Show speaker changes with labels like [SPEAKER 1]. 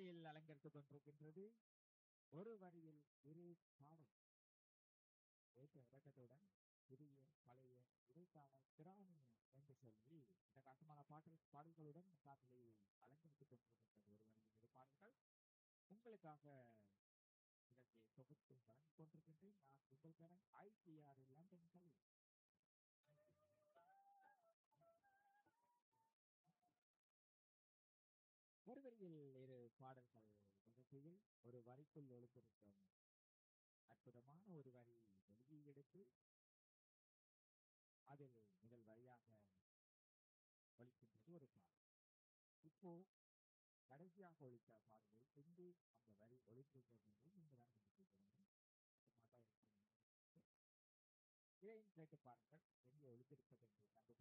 [SPEAKER 1] காற்றலையில் அலங்கரித்துக் கொண்டிருக்கின்றது ஒரு வரியில் இரு பாடல் ஏற்ற இறக்கத்துடன் புதிய பழைய இடைக்கால திராவிய என்று சொல்லி இந்த கட்டமான பாடல் பாடல்களுடன் காற்றலையில் அலங்கரித்துக் கொண்டிருக்கின்றது ஒரு வரியில் இரு பாடல்கள் உங்களுக்காக இதற்கு தொகுத்து வழங்கிக் கொண்டிருக்கின்றேன் நான் உங்கள் கடன் ஐசிஆர் லண்டன் கல்வி ஒரு வரியில் இரு பாடல்கள் நிகழ்ச்சியில் ஒரு வரிக்குள் ஒழுத்திருக்கும் அற்புதமான ஒரு வரி எழுதி எடுத்து அதில் முதல் வரியாக ஒழிக்கின்றது ஒரு பாடல் இப்போ கடைசியாக ஒழித்த பாடலில் எங்கு அந்த வரி ஒழித்திருக்கிறது என்று நீங்கள் தான் கண்டுபிடிக்கணும் இதையும் கேட்டு பாருங்கள் எங்கே ஒழித்திருப்பது என்று கண்டுபிடிக்க